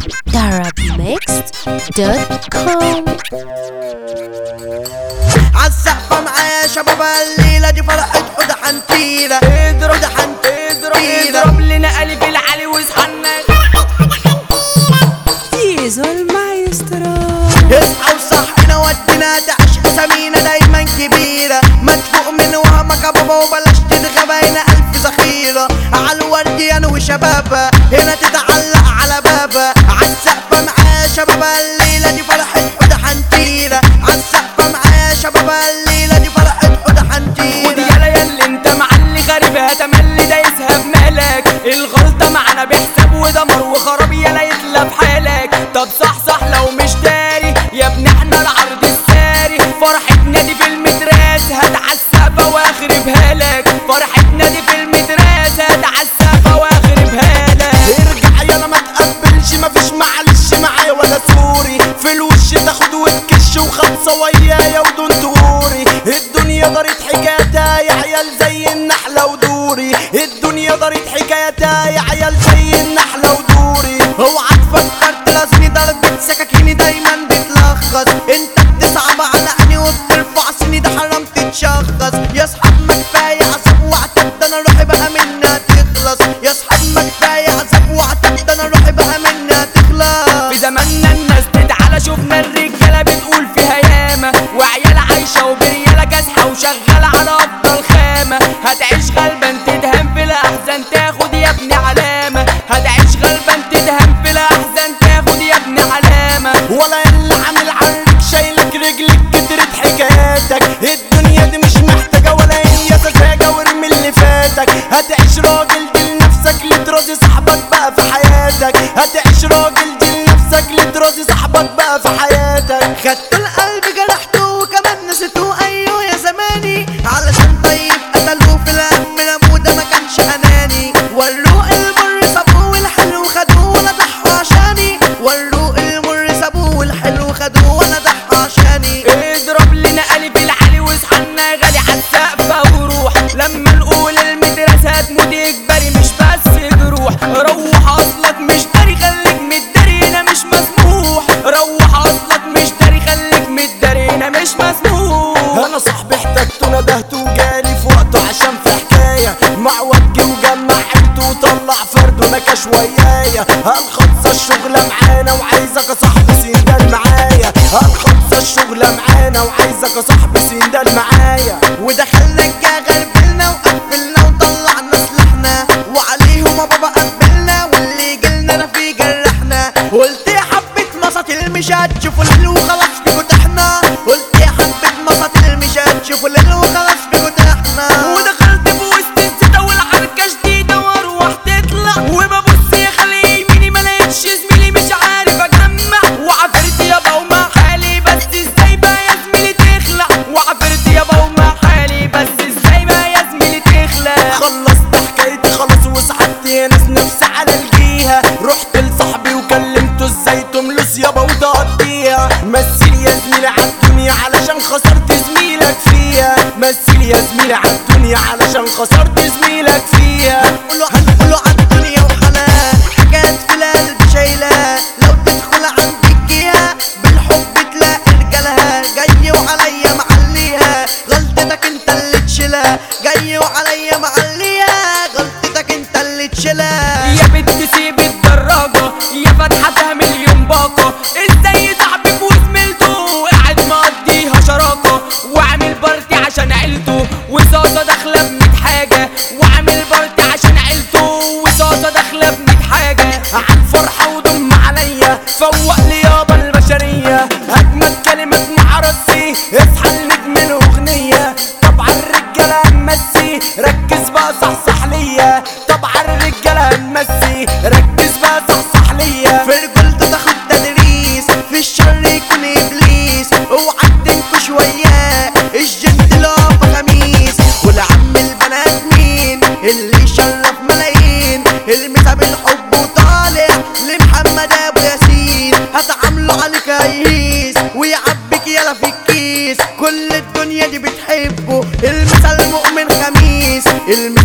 darabmixed.com عالسقفة معايا شباب الليلة دي فرحة حدى حنتيرة اضرب ده اضرب اضرب لنا ألف العلي واصحى زيزو المايسترو اصحى وصحنا ودينا تعيش اسامينا دايما كبيرة مدفوق من وهمك يا بابا وبلاش تتغبى هنا ألف ذخيرة عالورديان وشبابة هنا تتعلق على بابا عالسقفة معايا شباب الليلة دي فرحة حدى حنتيرة عالسقفة معايا شباب الليلة دي فرحة حدى ودي حنتيرة يالا ياللي انت معلي غريب هتملي دايسها بمالك الغلطة معنا بحساب ودمر وخراب يالا يتلى بحالك طب صح صح لو مش داري يا ابني احنا العرض الساري فرحتنا دي في المدراس هتعسفة واخربها لك فرحتنا دي في المدراس هتعسفة واخربها لك ارجع يلا ما تقبلش مفيش معلش معايا ولا سوري في الوش تاخد وتكش وخمسة ويايا ودون توري الدنيا دارت حكايتها يا عيال زي النحلة ودوري الدنيا دارت حكايتها يا عيال زي النحلة ودوري اوعى تفكر تلازمي ضربة سكاكيني دايما بتلخص انت بتصعب على عيني وبترفع سني ده حرام تتشخص يا صحاب ما كفايه عذاب وعتب ده انا روحي بقى منها تخلص يا صحاب ما كفايه عذاب وعتب ده انا روحي بقى منها في تخلص زماننا الناس تتعالى شفنا الرجالة بتقول فيها ياما وعيال عايشة وبريالة جاسحة وشغالة على أفضل خامة هتعيش غلبان تدهن في الأحزان تاخد يا ابني علامة هتعيش غلبان تدهن في الأحزان تاخد يا ابني علامة ولا اللي عامل عرك شايلك رجلك كترت حكاياتك الدنيا دي مش محتاجة ولا هي سذاجة وارمي اللي فاتك هتعيش راجل دي لنفسك لتراضي صاحبك بقى في حياتك هتعيش راجل دي لنفسك لتراضي صاحبك بقى في حياتك خدت القلب جرحته وكمان نسيته ايوه يا زماني علشان طيب قتلوه في الهم نموده ما كانش اناني وروق المر سابوه والحلو خدوه وانا ضحوا عشاني وروق المر سابوه والحلو خدوه وانا ضحوا عشاني اضرب لنا ألف العلي واصحنا غالي عالسقفة وروح لما نقول المدرسة هتموت اجباري مش بس جروح روح اصلك مش داري خليك متداري هنا مش مسموح روح اصلك مش داري خليك متداري هنا مش مسموح انا صاحبي احتجته ندهته وجالي في وقته عشان في حكايه مع وجه وجمع عيلته وطلع فرده نكش ويايا هالخلصه الشغله معانا وعايزك يا صاحبي سندال معايا هالخلصه الشغله معانا وعايزك يا صاحبي سندال معايا ودخلنا الجا غربلنا وقفلنا وطلعنا سلاحنا وعليهم يا بابا قبلنا واللي جلنا انا في جرحنا قلت يا حبة مساطيل مش هتشوفوا الليل وخلاص فيكوا تحنا قلت يا حبة مساطيل مش هتشوفوا الليل وخلاص فيكوا تحنا ودخلت في وسط الزيطة والحركة شديدة واروح تطلع وببص يا خلي يميني ملقتش زميلي مش عارف اجمع وعفرت يابا وما حالي بس ازاي بقى يا زميلي تخلع وعفرت يابا وما حالي بس ازاي بقى يا زميلي تخلع خلصت حكايتي خلاص وسحبت يا ناس نفسي على الجيهة رحت لصاحبي وكلمته ازاي تملس يابا وتقضيها مثل يا زميلي عالدنيا علشان خسرت زميلك فيها مثل يا زميلي عالدنيا علشان خسرت زميلك فيها هنقولوا هنقولوا عالدنيا وحنان حاجات في القلب شايلاه لو تدخل عند الجهة بالحب تلاقي رجالها جاي وعليا معليها غلطتك انت اللي تشيلها جاي وعليا معليها غلطتك انت اللي تشيلها يا بنت سيب الدراجة يا فتحتها مليون باقة ازاي صاحبي وزميلته قاعد مقضيها شراكة وعامل بارتي عشان عيلته وصاصة داخلة بميت حاجة وعامل بارتي عشان عيلته وصاصة داخلة بميت حاجة عالفرحة وضم عليا فوق لي يابا البشرية أجمد كلمة مع راسي اصحى النجم الأغنية طبعا الرجالة هنمسي ركز بقى صحصح ليا طبعا الرجالة هنمسي ركز بقى صحصح ليا في رجولته تاخد تدريس في الشر يكون ابليس اوعى تنكش وياه الجنت لافه خميس والعم البنات مين اللي شرف ملايين المسا بالحب وطالع لمحمد ابو ياسين هتعامله عليك هيهيس ويعبيك يلا في الكيس كل الدنيا دي بتحبه المسا المؤمن خميس المسا